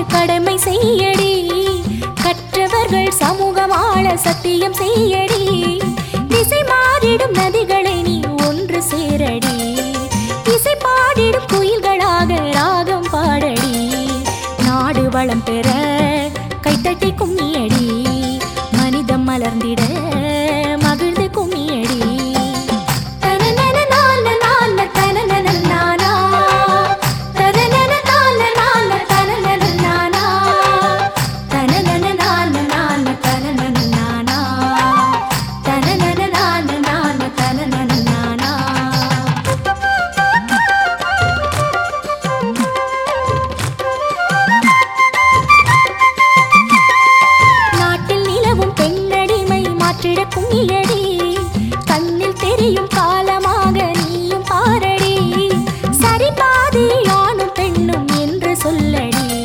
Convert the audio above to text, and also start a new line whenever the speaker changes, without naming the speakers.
கடமை செய்யடி கற்றவர்கள் சமூகம் ஆள சத்தியம் செய்யடி திசை மாறிடும் நதிகளை நீ ஒன்று சேரடி இசை பாடிடும் குயில்களாக ராகம் பாடடி நாடு வளம் பெற கைத்தட்டி கும்மியடி மனிதம் மலர்ந்திட மகிழ்ந்து கும்மியடி தனனன நான நான தனனன நானா. தனனன நான நான தனனன நானா. தனனன நான நான தனனன நானா. தனனன நான நான தனனன நானா. நாட்டில் நிலவும் பெண்ணடிமை மாற்றிட கும்மியடி கண்ணில் தெரியும் காலமாக நீயும் பாரடி சரி பாதி ஆணும் பெண்ணும் என்று சொல்லடி